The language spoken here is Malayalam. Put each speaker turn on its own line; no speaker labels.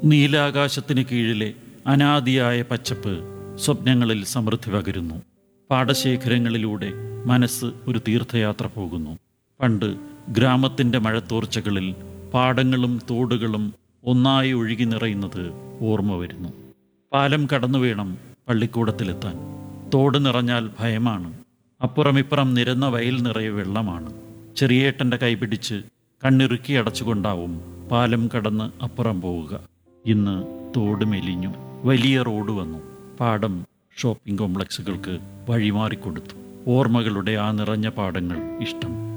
നീലാകാശത്തിന് കീഴിലെ അനാദിയായ പച്ചപ്പ് സ്വപ്നങ്ങളിൽ സമൃദ്ധി പകരുന്നു പാടശേഖരങ്ങളിലൂടെ മനസ്സ് ഒരു തീർത്ഥയാത്ര പോകുന്നു പണ്ട് ഗ്രാമത്തിൻ്റെ മഴത്തോർച്ചകളിൽ പാടങ്ങളും തോടുകളും ഒന്നായി ഒഴുകി നിറയുന്നത് ഓർമ്മ വരുന്നു പാലം കടന്നു വേണം പള്ളിക്കൂടത്തിലെത്താൻ തോട് നിറഞ്ഞാൽ ഭയമാണ് അപ്പുറമിപ്പുറം നിരന്ന വയൽ നിറയെ വെള്ളമാണ് ചെറിയേട്ടൻ്റെ കൈപിടിച്ച് കണ്ണിറുക്കി അടച്ചുകൊണ്ടാവും പാലം കടന്ന് അപ്പുറം പോവുക ഇന്ന് തോട് മെലിഞ്ഞു വലിയ റോഡ് വന്നു പാടം ഷോപ്പിംഗ് കോംപ്ലക്സുകൾക്ക് വഴിമാറിക്കൊടുത്തു ഓർമ്മകളുടെ ആ നിറഞ്ഞ പാടങ്ങൾ ഇഷ്ടം